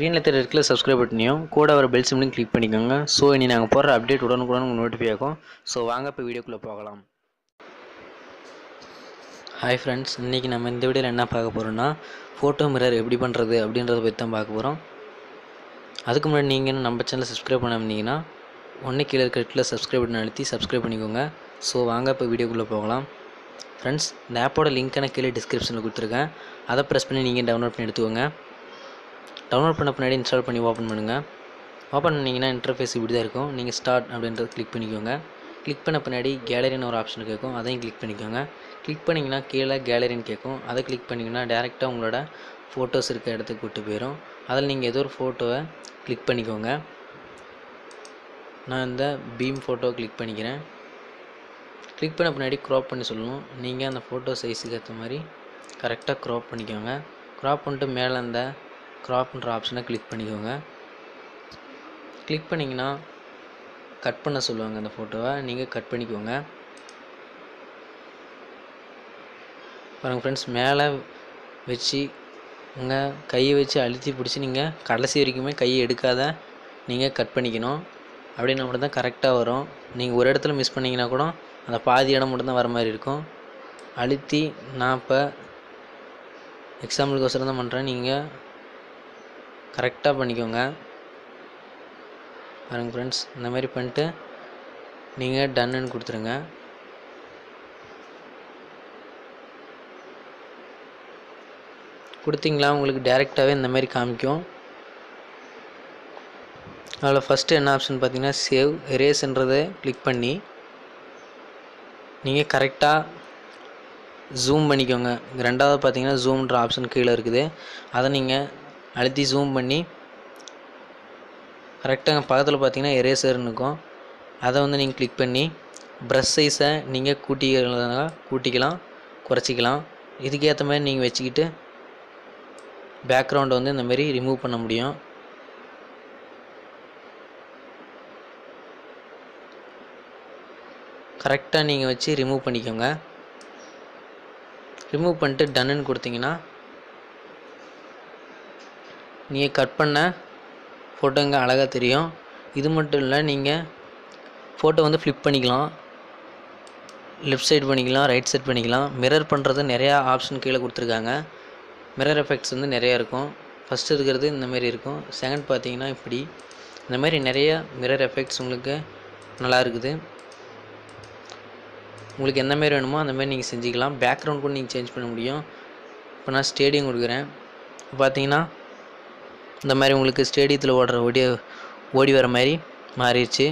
ஸ்க்ரீனில் தெரிய இருக்கிற சப்ஸ்கிரைப் பட்டனையும் கூட வர பெல் சிம்லையும் கிளிக் பண்ணிக்கோங்க ஸோ இனி நாங்கள் போடுற அப்டேட் உடனுக்குடன் உங்களுக்கு நோட்டிஃபை ஆகும் ஸோ வாங்க இப்போ வீடியோக்குள்ளே போகலாம் ஹாய் ஃப்ரெண்ட்ஸ் இன்றைக்கி நம்ம இந்த வீடியோவில் என்ன பார்க்க போகிறோம்னா ஃபோட்டோ மிரர் எப்படி பண்ணுறது அப்படின்றத பற்றி தான் பார்க்க போகிறோம் அதுக்கு முன்னாடி நீங்கள் இன்னும் நம்ம சேனலை சப்ஸ்கிரைப் பண்ணாமீங்கன்னா ஒன்று கீழே இருக்க இடத்துல சப்ஸ்கிரைப் பட்டன் அழுத்தி சப்ஸ்கிரைப் பண்ணிக்கோங்க ஸோ வாங்க இப்போ வீடியோக்குள்ளே போகலாம் ஃப்ரெண்ட்ஸ் இந்த ஆப்போட லிங்க்கை நான் கீழே டிஸ்கிரிப்ஷனில் கொடுத்துருக்கேன் அதை ப்ரெஸ் பண்ணி நீங்கள் டவுன்லோட் பண்ணி எடுத்துக்கோங்க டவுன்லோட் பண்ண பின்னாடி இன்ஸ்டால் பண்ணி ஓப்பன் பண்ணுங்கள் ஓப்பன் பண்ணிங்கன்னா இன்டர்ஃபேஸ் இப்படி தான் இருக்கும் நீங்கள் ஸ்டார்ட் அப்படின்றத கிளிக் பண்ணிக்கோங்க கிளிக் பண்ண பின்னாடி கேலரின்னு ஒரு ஆப்ஷன் கேட்கும் அதையும் கிளிக் பண்ணிக்கோங்க கிளிக் பண்ணிங்கன்னா கீழே கேலரின்னு கேட்கும் அதை கிளிக் பண்ணிங்கன்னா டேரெக்டாக உங்களோட ஃபோட்டோஸ் இருக்க இடத்துக்கு கூட்டு போயிடும் அதில் நீங்கள் ஏதோ ஒரு ஃபோட்டோவை கிளிக் பண்ணிக்கோங்க நான் இந்த பீம் ஃபோட்டோ கிளிக் பண்ணிக்கிறேன் கிளிக் பண்ண பின்னாடி க்ராப் பண்ணி சொல்லணும் நீங்கள் அந்த ஃபோட்டோ சைஸுக்கு ஏற்ற மாதிரி கரெக்டாக க்ராப் பண்ணிக்கோங்க க்ராப் பண்ணிட்டு மேலே அந்த க்ராப்ன்ற ஆப்ஷனை கிளிக் பண்ணிக்கோங்க கிளிக் பண்ணிங்கன்னா கட் பண்ண சொல்லுவாங்க அந்த ஃபோட்டோவை நீங்கள் கட் பண்ணிக்கோங்க பாருங்கள் ஃப்ரெண்ட்ஸ் மேலே வச்சு உங்கள் கையை வச்சு அழுத்தி பிடிச்சி நீங்கள் கடைசி வரைக்குமே கையை எடுக்காத நீங்கள் கட் பண்ணிக்கணும் அப்படின்னா மட்டும் தான் கரெக்டாக வரும் நீங்கள் ஒரு இடத்துல மிஸ் பண்ணிங்கன்னா கூட அந்த பாதி இடம் மட்டும் தான் வர மாதிரி இருக்கும் அழுத்தி நான் இப்போ எக்ஸாம்பிளுக்கோசரம் தான் பண்ணுறேன் நீங்கள் கரெக்டாக பண்ணிக்கோங்க பாருங்கள் ஃப்ரெண்ட்ஸ் இந்த மாதிரி பண்ணிட்டு நீங்கள் டன்னுன்னு கொடுத்துருங்க கொடுத்தீங்களா உங்களுக்கு டேரெக்டாகவே இந்த மாதிரி காமிக்கும் அதில் ஃபஸ்ட்டு என்ன ஆப்ஷன் பார்த்தீங்கன்னா சேவ் எரேஸ்ன்றதை கிளிக் பண்ணி நீங்கள் கரெக்டாக ஜூம் பண்ணிக்கோங்க ரெண்டாவது பார்த்தீங்கன்னா ஜூம்ன்ற ஆப்ஷன் கீழே இருக்குது அதை நீங்கள் அழுத்தி ஜூம் பண்ணி கரெக்டாக பக்கத்தில் பார்த்தீங்கன்னா எரேசர்னு இருக்கும் அதை வந்து நீங்கள் கிளிக் பண்ணி ப்ரஷ் சைஸை நீங்கள் கூட்டிக்கிறதா கூட்டிக்கலாம் குறைச்சிக்கலாம் இதுக்கேற்ற மாதிரி நீங்கள் வச்சுக்கிட்டு பேக்ரவுண்டை வந்து இந்த மாதிரி ரிமூவ் பண்ண முடியும் கரெக்டாக நீங்கள் வச்சு ரிமூவ் பண்ணிக்கோங்க ரிமூவ் பண்ணிட்டு டன்னுன்னு கொடுத்தீங்கன்னா நீங்கள் கட் பண்ண ஃபோட்டோங்க அழகாக தெரியும் இது மட்டும் இல்லை நீங்கள் ஃபோட்டோ வந்து ஃப்ளிப் பண்ணிக்கலாம் லெஃப்ட் சைடு பண்ணிக்கலாம் ரைட் சைட் பண்ணிக்கலாம் மிரர் பண்ணுறது நிறையா ஆப்ஷன் கீழே கொடுத்துருக்காங்க மிரர் எஃபெக்ட்ஸ் வந்து நிறையா இருக்கும் ஃபஸ்ட்டு இருக்கிறது இந்த மாதிரி இருக்கும் செகண்ட் பார்த்தீங்கன்னா இப்படி இந்த மாதிரி நிறைய மிரர் எஃபெக்ட்ஸ் உங்களுக்கு நல்லா இருக்குது உங்களுக்கு எந்த மாதிரி வேணுமோ அந்த மாதிரி நீங்கள் செஞ்சுக்கலாம் பேக்ரவுண்ட் கூட நீங்கள் சேஞ்ச் பண்ண முடியும் இப்போ நான் ஸ்டேடியம் கொடுக்குறேன் பார்த்தீங்கன்னா இந்த மாதிரி உங்களுக்கு ஸ்டேடியத்தில் ஓடுற ஓடி ஓடி வர மாதிரி மாறிடுச்சு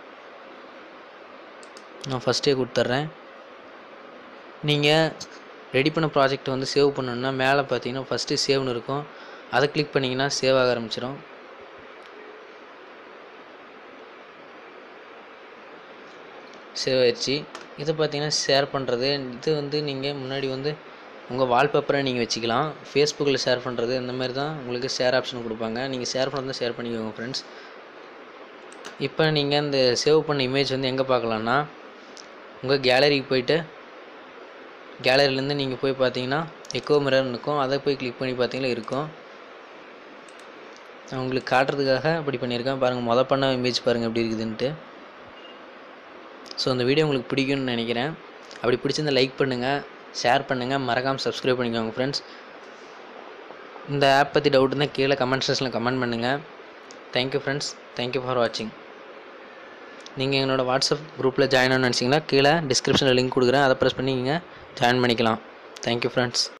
நான் ஃபஸ்ட்டே கொடுத்துட்றேன் நீங்கள் ரெடி பண்ண ப்ராஜெக்ட் வந்து சேவ் பண்ணணுன்னா மேலே பார்த்தீங்கன்னா ஃபஸ்ட்டு சேவ்னு இருக்கும் அதை கிளிக் பண்ணிங்கன்னா சேவ் ஆக ஆரம்பிச்சிடும் சேவ் ஆயிடுச்சு இது பார்த்தீங்கன்னா ஷேர் பண்ணுறது இது வந்து நீங்கள் முன்னாடி வந்து உங்கள் வால்பேப்பரை நீங்கள் வச்சுக்கலாம் ஃபேஸ்புக்கில் ஷேர் பண்ணுறது இந்த மாதிரி தான் உங்களுக்கு ஷேர் ஆப்ஷன் கொடுப்பாங்க நீங்கள் ஷேர் பண்ணுறது ஷேர் பண்ணிக்கோங்க ஃப்ரெண்ட்ஸ் இப்போ நீங்கள் இந்த சேவ் பண்ண இமேஜ் வந்து எங்கே பார்க்கலான்னா உங்கள் கேலரிக்கு போயிட்டு கேலரிலேருந்து நீங்கள் போய் பார்த்தீங்கன்னா எக்கோ மிரர்னு இருக்கும் அதை போய் கிளிக் பண்ணி பார்த்தீங்கன்னா இருக்கும் நான் உங்களுக்கு காட்டுறதுக்காக அப்படி பண்ணியிருக்கேன் பாருங்கள் மொதல் பண்ண இமேஜ் பாருங்கள் எப்படி இருக்குதுன்ட்டு ஸோ இந்த வீடியோ உங்களுக்கு பிடிக்கும்னு நினைக்கிறேன் அப்படி பிடிச்சிருந்தா லைக் பண்ணுங்கள் ஷேர் பண்ணுங்கள் மறக்காமல் சப்ஸ்கிரைப் பண்ணிக்கோங்க ஃப்ரெண்ட்ஸ் இந்த ஆப் பற்றி டவுட் இருந்தால் கீழே கமெண்ட் செக்ஷனில் கமெண்ட் பண்ணுங்கள் தேங்க்யூ ஃப்ரெண்ட்ஸ் தேங்க்யூ ஃபார் வாட்சிங் நீங்கள் என்னோடய வாட்ஸ்அப் குரூப்பில் ஜாயின் ஆகணும்னு நினச்சிங்கன்னா கீழே டிஸ்கிரிப்ஷனில் லிங்க் கொடுக்குறேன் அதை ப்ரெஸ் பண்ணி நீங்கள் ஜாயின் பண்ணிக்கலாம் தேங்க்யூ ஃப்ரெண்ட்ஸ்